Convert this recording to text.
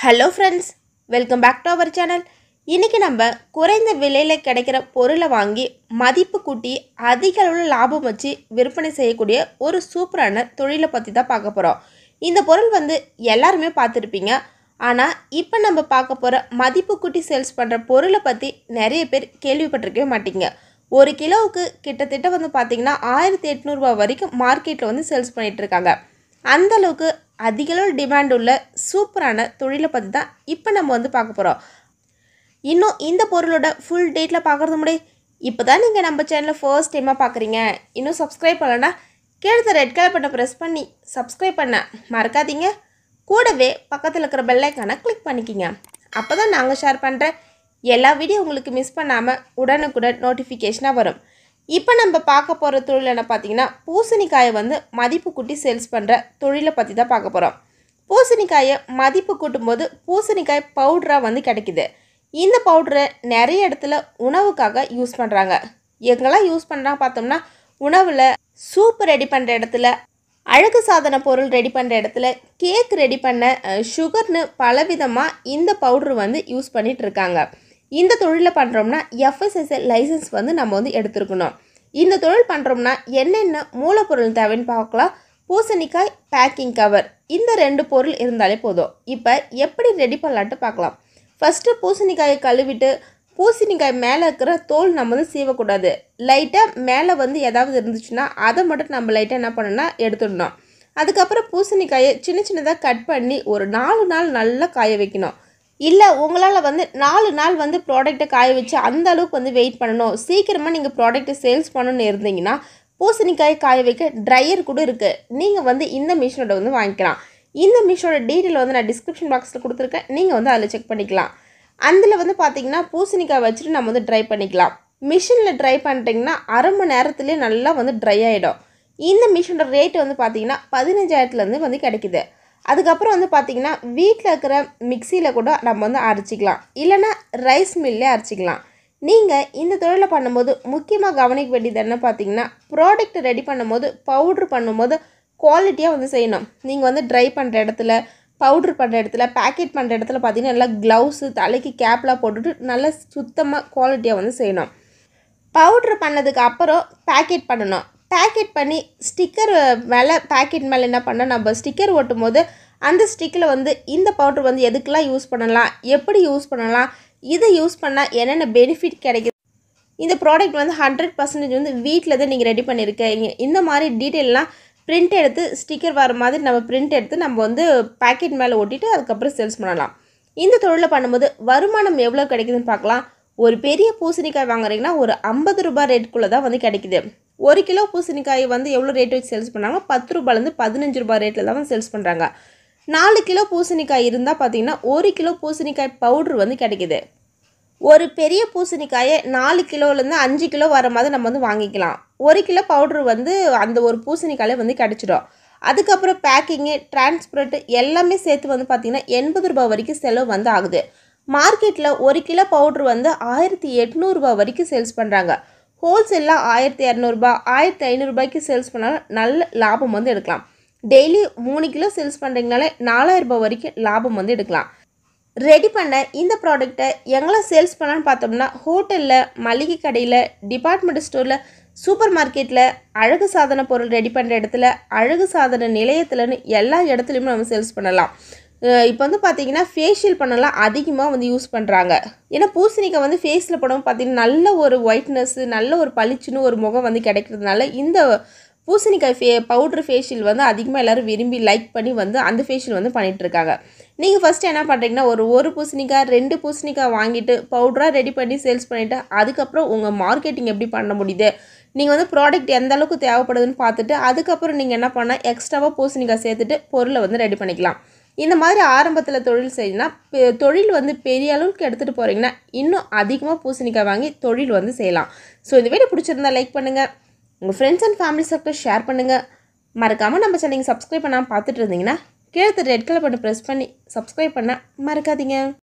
hello friends welcome back to our channel இன்றைக்கி நம்ம குறைந்த விலையில் கிடைக்கிற பொருளை வாங்கி மதிப்பு கூட்டி அதிக அளவில் லாபம் வச்சு விற்பனை செய்யக்கூடிய ஒரு சூப்பரான தொழிலை பற்றி தான் பார்க்க போகிறோம் இந்த பொருள் வந்து எல்லாருமே பார்த்துருப்பீங்க ஆனால் இப்போ நம்ம பார்க்க போகிற மதிப்பு கூட்டி சேல்ஸ் பண்ணுற பொருளை பற்றி நிறைய பேர் கேள்விப்பட்டிருக்கவே மாட்டீங்க ஒரு கிலோவுக்கு கிட்டத்தட்ட வந்து பார்த்திங்கன்னா ஆயிரத்தி எட்நூறுபா வரைக்கும் மார்க்கெட்டில் வந்து சேல்ஸ் பண்ணிகிட்டு இருக்காங்க அந்த அளவுக்கு அதிக அளவு டிமாண்ட் உள்ள சூப்பரான தொழிலை பற்றி தான் இப்போ நம்ம வந்து பார்க்க போகிறோம் இன்னும் இந்த பொருளோட ஃபுல் டேட்டில் பார்க்குறது முடியும் இப்போ தான் நீங்கள் நம்ம சேனலை ஃபர்ஸ்ட் டைமாக பார்க்குறீங்க இன்னும் சப்ஸ்கிரைப் பண்ணலன்னா கீழே ரெட் கலர் பட்டனை ப்ரெஸ் பண்ணி சப்ஸ்கிரைப் பண்ண மறக்காதீங்க கூடவே பக்கத்தில் இருக்கிற பெல்லைக்கான கிளிக் பண்ணிக்கிங்க அப்போ தான் நாங்கள் ஷேர் பண்ணுற எல்லா வீடியோ உங்களுக்கு மிஸ் பண்ணாமல் உடனுக்குடன் நோட்டிஃபிகேஷனாக வரும் இப்போ நம்ம பார்க்க போகிற தொழில் என்ன பார்த்தீங்கன்னா பூசணிக்காயை வந்து மதிப்பு கூட்டி சேல்ஸ் பண்ணுற தொழிலை பற்றி தான் பார்க்க போகிறோம் பூசணிக்காயை மதிப்பு கூட்டும்போது பூசணிக்காய் பவுடராக வந்து கிடைக்குது இந்த பவுடரை நிறைய இடத்துல உணவுக்காக யூஸ் பண்ணுறாங்க எங்கெல்லாம் யூஸ் பண்ணுறாங்க பார்த்தோம்னா உணவில் சூப் ரெடி பண்ணுற இடத்துல அழகு சாதன பொருள் ரெடி பண்ணுற இடத்துல கேக் ரெடி பண்ண அஹ், சுகர்னு பலவிதமாக இந்த பவுடர் வந்து யூஸ் பண்ணிட்டு இருக்காங்க இந்த தொழிலை பண்ணுறோம்னா எஃப்எஸ்எஸ்ஐ லைசன்ஸ் வந்து நம்ம வந்து எடுத்துருக்கணும் இந்த தொழில் பண்ணுறோம்னா என்னென்ன மூலப்பொருள் தேவைன்னு பார்க்கலாம் பூசணிக்காய் பேக்கிங் கவர் இந்த ரெண்டு பொருள் இருந்தாலே போதும் இப்போ எப்படி ரெடி பண்ணலான்ட்டு பார்க்கலாம் ஃபஸ்ட்டு பூசணிக்காயை கழுவிட்டு பூசணிக்காய் மேலே இருக்கிற தோல் நம்ம வந்து சீவக்கூடாது லைட்டாக மேலே வந்து ஏதாவது இருந்துச்சுன்னா அதை மட்டும் நம்ம லைட்டாக என்ன பண்ணணும்னா எடுத்துடணும் அதுக்கப்புறம் பூசணிக்காயை சின்ன சின்னதாக கட் பண்ணி ஒரு நாலு நாள் நல்லா காய வைக்கணும் இல்லை உங்களால் வந்து நாலு நாள் வந்து ப்ராடக்ட்டை காய வச்சு அந்த அளவுக்கு வந்து வெயிட் பண்ணணும் சீக்கிரமாக நீங்கள் ப்ராடக்ட்டை சேல்ஸ் பண்ணணும்னு இருந்தீங்கன்னா பூசணிக்காய் காய வைக்க ட்ரையர் கூட இருக்குது நீங்கள் வந்து இந்த மிஷினோட வந்து வாங்கிக்கலாம் இந்த மிஷினோட டீட்டெயில் வந்து நான் டிஸ்கிரிப்ஷன் பாக்ஸில் கொடுத்துருக்கேன் நீங்கள் வந்து அதில் செக் பண்ணிக்கலாம் அதில் வந்து பார்த்தீங்கன்னா பூசணிக்காய் வச்சுட்டு நம்ம வந்து ட்ரை பண்ணிக்கலாம் மிஷினில் ட்ரை பண்ணிட்டீங்கன்னா அரை மணி நேரத்துலேயே நல்லா வந்து ட்ரை ஆகிடும் இந்த மிஷினோட ரேட் வந்து பார்த்தீங்கன்னா பதினஞ்சாயிரத்துலேருந்து வந்து கிடைக்குது அதுக்கப்புறம் வந்து பார்த்தீங்கன்னா வீட்டில் இருக்கிற மிக்சியில் கூட நம்ம வந்து அரைச்சிக்கலாம் இல்லைன்னா ரைஸ் மில்லே அரைச்சிக்கலாம் நீங்கள் இந்த தொழிலை பண்ணும்போது முக்கியமாக கவனிக்க வேண்டியது என்ன பார்த்தீங்கன்னா ப்ராடக்ட் ரெடி பண்ணும்போது பவுட்ரு பண்ணும்போது குவாலிட்டியாக வந்து செய்யணும் நீங்கள் வந்து ட்ரை பண்ணுற இடத்துல பவுட்ரு பண்ணுற இடத்துல பேக்கெட் பண்ணுற இடத்துல பார்த்தீங்கன்னா நல்லா க்ளவுஸு தலைக்கு கேப்லாம் போட்டுட்டு நல்லா சுத்தமாக குவாலிட்டியாக வந்து செய்யணும் பவுட்ரு பண்ணதுக்கு அப்புறம் பேக்கெட் பண்ணணும் பேக்கெட் பண்ணி ஸ்டிக்கர் மேலே பேக்கெட் மேலே என்ன பண்ணால் நம்ம ஸ்டிக்கர் ஒட்டும் போது அந்த ஸ்டிக்கில் வந்து இந்த பவுட்ரு வந்து எதுக்கெல்லாம் யூஸ் பண்ணலாம் எப்படி யூஸ் பண்ணலாம் இதை யூஸ் பண்ணால் என்னென்ன பெனிஃபிட் கிடைக்குது இந்த ப்ராடக்ட் வந்து ஹண்ட்ரட் பர்சன்டேஜ் வந்து வீட்டில் தான் நீங்கள் ரெடி பண்ணியிருக்கீங்க இந்த மாதிரி டீட்டெயிலெலாம் பிரிண்ட் எடுத்து ஸ்டிக்கர் வர மாதிரி நம்ம பிரிண்ட் எடுத்து நம்ம வந்து பேக்கெட் மேலே ஒட்டிட்டு அதுக்கப்புறம் சேல்ஸ் பண்ணலாம் இந்த தொழிலை பண்ணும்போது வருமானம் எவ்வளோ கிடைக்குதுன்னு பார்க்கலாம் ஒரு பெரிய பூசணிக்காய் வாங்குறீங்கன்னா ஒரு ஐம்பது ரூபாய் ரேட்டுக்குள்ளே தான் வந்து கிடைக்குது ஒரு கிலோ பூசணிக்காய் வந்து எவ்வளோ ரேட் வச்சு சேல்ஸ் பண்ணாங்க பத்து ரூபாயிலேருந்து பதினஞ்சு ரூபாய் ரேட்டில் தான் வந்து சேல்ஸ் பண்ணுறாங்க நாலு கிலோ பூசணிக்காய் இருந்தால் பார்த்தீங்கன்னா ஒரு கிலோ பூசணிக்காய் பவுட்ரு வந்து கிடைக்குது ஒரு பெரிய பூசணிக்காயை நாலு கிலோலேருந்து அஞ்சு கிலோ வர மாதிரி நம்ம வந்து வாங்கிக்கலாம் ஒரு கிலோ பவுட்ரு வந்து அந்த ஒரு பூசணிக்காயிலே வந்து கிடச்சிடும் அதுக்கப்புறம் பேக்கிங்கு டிரான்ஸ்போர்ட் எல்லாமே சேர்த்து வந்து பார்த்திங்கன்னா எண்பது ரூபாய் வரைக்கும் செலவு வந்து ஆகுது மார்க்கெட்டில் ஒரு கிலோ பவுட்ரு வந்து ஆயிரத்தி எட்நூறுபா வரைக்கும் சேல்ஸ் பண்ணுறாங்க ஹோல்சேலில் ஆயிரத்தி இரநூறுபா ஆயிரத்தி ஐநூறுரூபாய்க்கு சேல்ஸ் பண்ணாலும் நல்ல லாபம் வந்து எடுக்கலாம் டெய்லி மூணு கிலோ சேல்ஸ் பண்ணுறீங்கனாலே நாலாயிரம் ரூபாய் வரைக்கும் லாபம் வந்து எடுக்கலாம் ரெடி பண்ண இந்த ப்ராடக்ட்டை எங்கெல்லாம் சேல்ஸ் பண்ணலான்னு பார்த்தோம்னா ஹோட்டலில் மளிகை கடையில் டிபார்ட்மெண்ட் ஸ்டோரில் சூப்பர் மார்க்கெட்டில் அழகு சாதன பொருள் ரெடி பண்ணுற இடத்துல அழகு சாதன நிலையத்துலன்னு எல்லா இடத்துலையுமே நம்ம சேல்ஸ் பண்ணலாம் இப்போ வந்து பார்த்தீங்கன்னா ஃபேஷியல் பண்ணலாம் அதிகமாக வந்து யூஸ் பண்ணுறாங்க ஏன்னா பூசணிக்காய் வந்து ஃபேஸில் போடும்போது பார்த்தீங்கன்னா நல்ல ஒரு ஒயிட்னஸ்ஸு நல்ல ஒரு பளிச்சுன்னு ஒரு முகம் வந்து கிடைக்கிறதுனால இந்த பூசணிக்காய் ஃபே பவுட்ரு ஃபேஷியல் வந்து அதிகமாக எல்லோரும் விரும்பி லைக் பண்ணி வந்து அந்த ஃபேஷியல் வந்து பண்ணிகிட்டு இருக்காங்க நீங்கள் ஃபஸ்ட்டு என்ன பண்ணுறீங்கன்னா ஒரு ஒரு பூசணிக்காய் ரெண்டு பூசணிக்காய் வாங்கிட்டு பவுடராக ரெடி பண்ணி சேல்ஸ் பண்ணிவிட்டு அதுக்கப்புறம் உங்கள் மார்க்கெட்டிங் எப்படி பண்ண முடியுது நீங்கள் வந்து ப்ராடக்ட் எந்த அளவுக்கு தேவைப்படுதுன்னு பார்த்துட்டு அதுக்கப்புறம் நீங்கள் என்ன பண்ணால் எக்ஸ்ட்ராவாக பூசணிக்காய் சேர்த்துட்டு பொருளை வந்து ரெடி பண்ணிக்கலாம் இந்த மாதிரி ஆரம்பத்தில் தொழில் செய்யணும்னா பெ- தொழில் வந்து பெரிய அளவுக்கு எடுத்துகிட்டு போகிறீங்கன்னா இன்னும் அதிகமாக பூசணிக்காய் வாங்கி தொழில் வந்து செய்யலாம் ஸோ இந்த வீடியோ பிடிச்சிருந்தா லைக் பண்ணுங்கள் உங்கள் friends and family circle share பண்ணுங்கள் மறக்காமல் நம்ம சேனல் சப்ஸ்கிரைப் பண்ணாமல் பார்த்துட்டு இருந்தீங்கன்னா கீழே ரெட் கலர் பட்டன் ப்ரெஸ் பண்ணி சப்ஸ்கிரைப் பண்ண மறக்காதீங்க